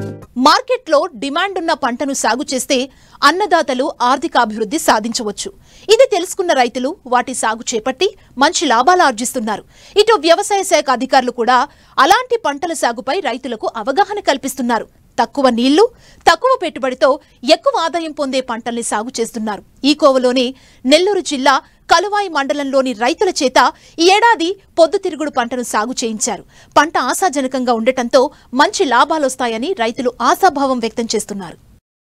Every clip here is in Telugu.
మార్కెట్లో డిమాండ్ ఉన్న పంటను సాగు చేస్తే అన్నదాతలు ఆర్థికాభివృద్ధి సాధించవచ్చు ఇది తెలుసుకున్న రైతులు వాటి సాగు చేపట్టి మంచి లాభాలు ఆర్జిస్తున్నారు ఇటు వ్యవసాయ శాఖ అధికారులు కూడా అలాంటి పంటల సాగుపై రైతులకు అవగాహన కల్పిస్తున్నారు తక్కువ నీళ్లు తక్కువ పెట్టుబడితో ఎక్కువ ఆదాయం పొందే పంటల్ని సాగు చేస్తున్నారు ఈ కోవలోనే నెల్లూరు జిల్లా కలువాయి మండలంలోని రైతుల చేత ఈ ఏడాది పొద్దుతిరుగుడు పంటను సాగు చేయించారు పంట ఆశాజనకంగా ఉండటంతో మంచి లాభాలొస్తాయని రైతులు ఆశాభావం వ్యక్తం చేస్తున్నారు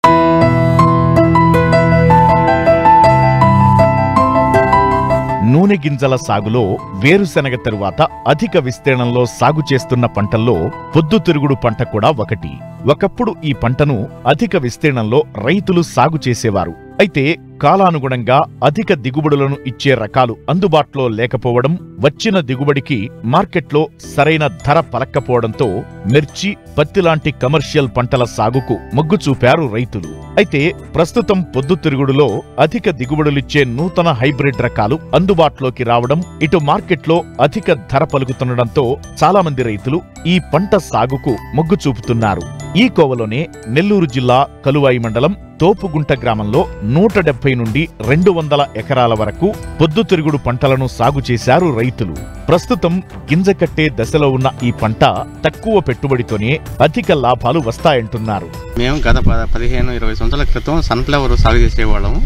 నూనె గింజల సాగులో వేరుశెనగ తరువాత అధిక విస్తీర్ణంలో సాగు చేస్తున్న పంటల్లో పొద్దుతిరుగుడు పంట కూడా ఒకటి ఒకప్పుడు ఈ పంటను అధిక విస్తీర్ణంలో రైతులు సాగు చేసేవారు అయితే కాలానుగుణంగా అధిక దిగుబడులను ఇచ్చే రకాలు అందుబాటులో లేకపోవడం వచ్చిన దిగుబడికి మార్కెట్లో సరైన ధర పలక్కపోవడంతో మిర్చి పత్తి లాంటి కమర్షియల్ పంటల సాగుకు మొగ్గు చూపారు రైతులు అయితే ప్రస్తుతం పొద్దుతిరుగుడులో అధిక దిగుబడులిచ్చే నూతన హైబ్రిడ్ రకాలు అందుబాటులోకి రావడం ఇటు మార్కెట్లో అధిక ధర పలుకుతుండడంతో చాలా మంది రైతులు ఈ పంట సాగుకు మొగ్గు చూపుతున్నారు ఈ కోవలోనే నెల్లూరు జిల్లా కలువాయి మండలం తోపుగుంట గ్రామంలో నూట డెబ్బై నుండి రెండు వందల ఎకరాల వరకు పొద్దుతిరుగుడు పంటలను సాగు చేశారు రైతులు ప్రస్తుతం గింజ కట్టే దశలో ఉన్న ఈ పంట తక్కువ పెట్టుబడితోనే అధిక లాభాలు వస్తాయంటున్నారు మేము గత ప- పదిహేను ఇరవై సంవత్సరాల క్రితం సన్ఫ్లవర్ సాగు చేసేవాళ్ళము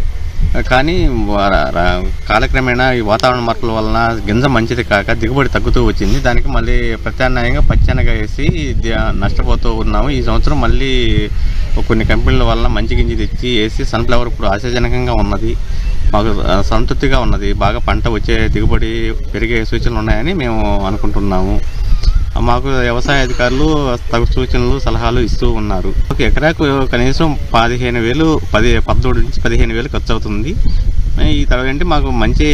కానీ వ- ర- కాలక్రమేణా ఈ వాతావరణ మార్పుల వలన గింజ మంచిది కాక దిగుబడి తగ్గుతూ వచ్చింది దానికి మళ్ళీ ప్రత్యామ్నాయంగా పచ్చెనగ వేసి ది- నష్టపోతూ ఉన్నాము ఈ సంవత్సరం మళ్ళీ కొన్ని కంపెనీల వలన మంచి గింజ తెచ్చి వేసి సన్ఫ్లవర్ ఇప్పుడు ఆశాజనకంగా ఉన్నది మాకు ఆ, సంతృప్తిగా ఉన్నది బాగా పంట వచ్చే దిగుబడి పెరిగే సూచనలు ఉన్నాయని మేము అనుకుంటున్నాము మాకు వ్యవసాయ అధికారులు తగు సూచనలు సలహాలు ఇస్తూ ఉన్నారు ఒక ఎకరాకు కనీసం పదిహేను వేలు పది పదమూడు నుంచి పదిహేను వేలు ఖర్చు అవుతుంది ఈ తర్వాత అంటే మాకు మంచి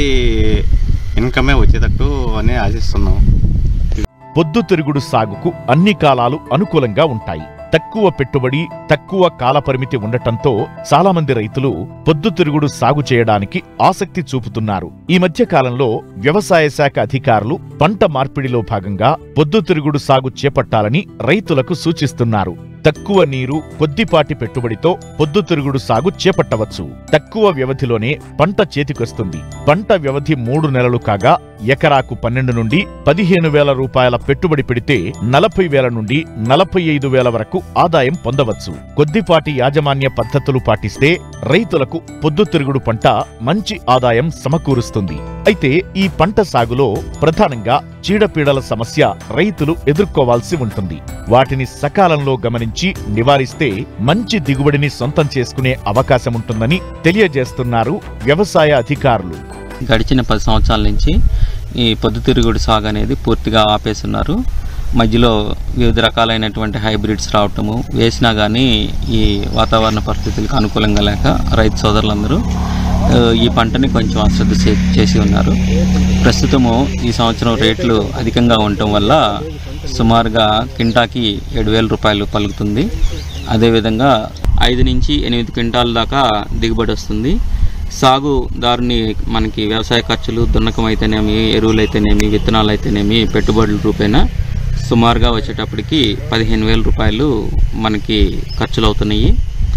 ఇన్కమే వచ్చేటట్టు అని ఆశిస్తున్నాం పొద్దుతిరుగుడు సాగుకు అన్ని కాలాలు అనుకూలంగా ఉంటాయి తక్కువ పెట్టుబడి తక్కువ కాలపరిమితి ఉండటంతో చాలా మంది రైతులు పొద్దుతిరుగుడు సాగు చేయడానికి ఆసక్తి చూపుతున్నారు ఈ మధ్య కాలంలో వ్యవసాయ శాఖ అధికారులు పంట మార్పిడిలో భాగంగా పొద్దుతిరుగుడు సాగు చేపట్టాలని రైతులకు సూచిస్తున్నారు తక్కువ నీరు కొద్దిపాటి పెట్టుబడితో పొద్దుతిరుగుడు సాగు చేపట్టవచ్చు తక్కువ వ్యవధిలోనే పంట చేతికొస్తుంది పంట వ్యవధి మూడు నెలలు కాగా ఎకరాకు పన్నెండు నుండి పదిహేను వేల రూపాయల పెట్టుబడి పెడితే నలభై వేల నుండి నలభై ఐదు వేల వరకు ఆదాయం పొందవచ్చు కొద్దిపాటి యాజమాన్య పద్ధతులు పాటిస్తే రైతులకు పొద్దుతిరుగుడు పంట మంచి ఆదాయం సమకూరుస్తుంది అయితే ఈ పంట సాగులో ప్రధానంగా చీడపీడల సమస్య రైతులు ఎదుర్కోవాల్సి ఉంటుంది వాటిని సకాలంలో గమనించి నివారిస్తే మంచి దిగుబడిని సొంతం చేసుకునే అవకాశం ఉంటుందని తెలియజేస్తున్నారు వ్యవసాయ అధికారులు గడిచిన పది సంవత్సరాల నుంచి ఈ పొద్దుతిరుగుడు సాగు అనేది పూర్తిగా ఆపేస్తున్నారు మధ్యలో వివిధ రకాలైనటువంటి హైబ్రిడ్స్ రావటము వేసినా కానీ ఈ వాతావరణ పరిస్థితులకు అనుకూలంగా లేక రైతు సోదరులందరూ ఆ, ఈ పంటని కొంచెం అశ్రద్ధ చే- చేసి ఉన్నారు ప్రస్తుతము ఈ సంవత్సరం రేట్లు అధికంగా ఉండటం వల్ల సుమారుగా కింటాకి ఏడు వేల రూపాయలు పలుకుతుంది అదేవిధంగా ఐదు నుంచి ఎనిమిది క్వింటాల దాకా దిగుబడి వస్తుంది సాగుదారుని మనకి వ్యవసాయ ఖర్చులు దున్నకం అయితేనేమి ఎరువులు అయితేనేమి విత్తనాలు అయితేనేమి పెట్టుబడుల రూపేణా సుమారుగా వచ్చేటప్పటికి పదిహేను వేల రూపాయలు మనకి ఖర్చులు అవుతున్నాయి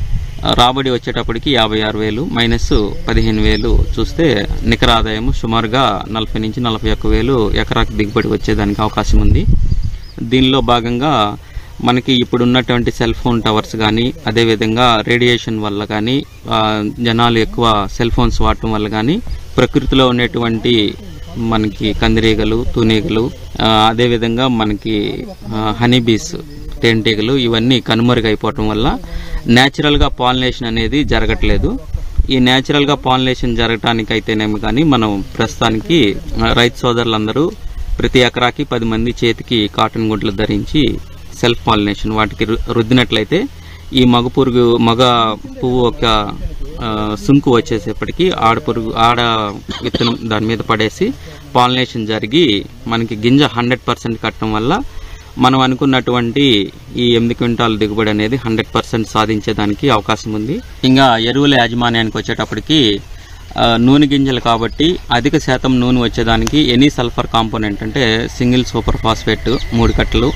రాబడి వచ్చేటప్పటికి యాభై ఆరు వేలు మైనస్ పదిహేను వేలు చూస్తే నికర ఆదాయం సుమారుగా నలభై నుంచి నలభై ఒక్క వేలు ఎకరాకి దిగుబడి వచ్చేదానికి అవకాశం ఉంది దీనిలో భాగంగా మనకి ఇప్పుడు ఉన్నటువంటి సెల్ ఫోన్ టవర్స్ కానీ అదేవిధంగా రేడియేషన్ వల్ల కానీ ఆ, జనాలు ఎక్కువ సెల్ ఫోన్స్ వాడటం వల్ల కానీ ప్రకృతిలో ఉండేటువంటి మనకి కందిరీగలు తూనీగలు ఆ, అదేవిధంగా మనకి హనీబీస్ తేనెటీగలు ఇవన్నీ కనుమరుగైపోవటం వల్ల న్యాచురల్గా పాలినేషన్ అనేది జరగట్లేదు ఈ న్యాచురల్గా పాలినేషన్ జరగటానికైతేనేమి కానీ మనం ప్రస్తుతానికి ఆ, రైతు సోదరులందరూ ప్రతి ఎకరాకి పది మంది చేతికి కాటన్ గుడ్లు ధరించి సెల్ఫ్ పాలినేషన్ వాటికి రు- రుద్దినట్లయితే ఈ మగ పురుగు మగ పువ్వు ఒక ఆ, సుంకు వచ్చేసేపటికి ఆడ పురుగు ఆడ విత్తనం దాని మీద పడేసి పాలినేషన్ జరిగి మనకి గింజ హండ్రెడ్ పర్సెంట్ కట్టడం వల్ల మనం అనుకున్నటువంటి ఈ ఎనిమిది క్వింటాల దిగుబడి అనేది హండ్రెడ్ పర్సెంట్ సాధించేదానికి అవకాశం ఉంది ఇంకా ఎరువుల యాజమాన్యానికి వచ్చేటప్పటికి ఆ, నూనె గింజలు కాబట్టి అధిక శాతం నూనె వచ్చేదానికి ఎనీ సల్ఫర్ కాంపోనెంట్ అంటే సింగిల్ సూపర్ ఫాస్ఫేట్ మూడు కట్టలు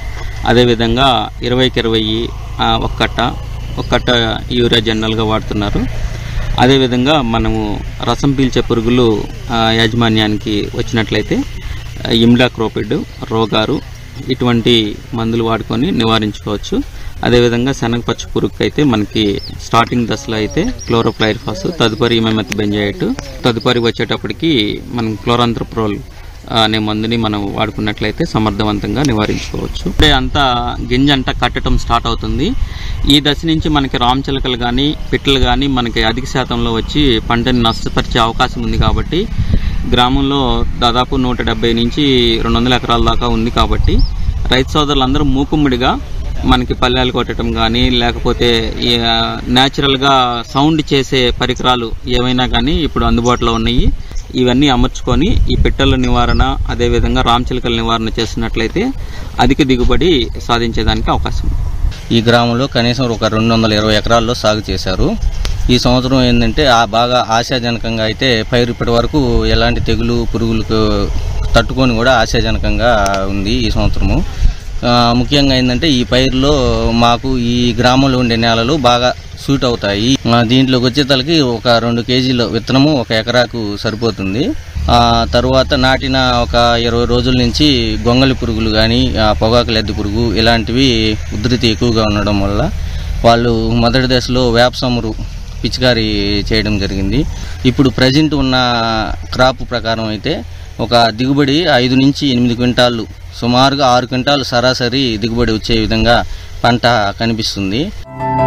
అదేవిధంగా ఇరవైకి ఇరవై ఆ, ఒక కట్ట ఒక కట్ట యూరియా జనరల్గా వాడుతున్నారు అదేవిధంగా మనము రసం పీల్చే పురుగులు ఆ, యాజమాన్యానికి వచ్చినట్లయితే ఆ, ఇమ్డాక్రోపిడ్ రోగారు ఇటువంటి మందులు వాడుకొని నివారించుకోవచ్చు అదేవిధంగా శనగపచ్చ పురుగుకి అయితే మనకి స్టార్టింగ్ దశలో అయితే క్లోరోప్లైర్ఫాస్ తదుపరి ఇమెమెత్ బెంజైట్ తదుపరి వచ్చేటప్పటికి మనం క్లోరాంథ్రప్రోల్ అనే మందుని మనం వాడుకున్నట్లయితే సమర్థవంతంగా నివారించుకోవచ్చు అంటే అంతా గింజ అంతా కట్టడం స్టార్ట్ అవుతుంది ఈ దశ నుంచి మనకి రామచిలకలు కానీ పిట్టలు కానీ మనకి అధిక శాతంలో వచ్చి పంటని నష్టపరిచే అవకాశం ఉంది కాబట్టి గ్రామంలో దాదాపు నూట డెబ్బై నుంచి రెండు వందల ఎకరాల దాకా ఉంది కాబట్టి రైతు సోదరులందరూ మూకుమ్మడిగా మనకి పల్లెలు కొట్టడం కానీ లేకపోతే ఈ, ఆ, న్యాచురల్గా సౌండ్ చేసే పరికరాలు ఏవైనా కానీ ఇప్పుడు అందుబాటులో ఉన్నాయి ఇవన్నీ అమర్చుకొని ఈ పిట్టల నివారణ అదేవిధంగా రామచిలకల నివారణ చేసినట్లయితే అధిక దిగుబడి సాధించేదానికి అవకాశం ఉంది ఈ గ్రామంలో కనీసం ఒక రెండు వందల ఇరవై ఎకరాల్లో సాగు చేశారు ఈ సంవత్సరం ఏంటంటే ఆ బాగా ఆశాజనకంగా అయితే పైరు ఇప్పటి వరకు ఎలాంటి తెగులు పురుగులకు తట్టుకొని కూడా ఆశాజనకంగా ఉంది ఈ సంవత్సరము ఆ, ముఖ్యంగా ఏంటంటే ఈ పైరులో మాకు ఈ గ్రామంలో ఉండే నేలలు బాగా సూట్ అవుతాయి ఆ, దీంట్లోకి వచ్చేతలకి ఒక రెండు కేజీల విత్తనము ఒక ఎకరాకు సరిపోతుంది ఆ తర్వాత నాటిన ఒక ఇరవై రోజుల నుంచి గొంగలి పురుగులు కానీ పొగాకు లెద్ది పురుగు ఇలాంటివి ఉధృతి ఎక్కువగా ఉండడం వల్ల వాళ్ళు మొదటి దశలో వేపసమురు పిచికారీ చేయడం జరిగింది ఇప్పుడు ప్రజెంట్ ఉన్న క్రాప్ ప్రకారం అయితే ఒక దిగుబడి ఐదు నుంచి ఎనిమిది క్వింటాళ్ళు సుమారుగా ఆరు క్వింటాలు సరాసరి దిగుబడి వచ్చే విధంగా పంట కనిపిస్తుంది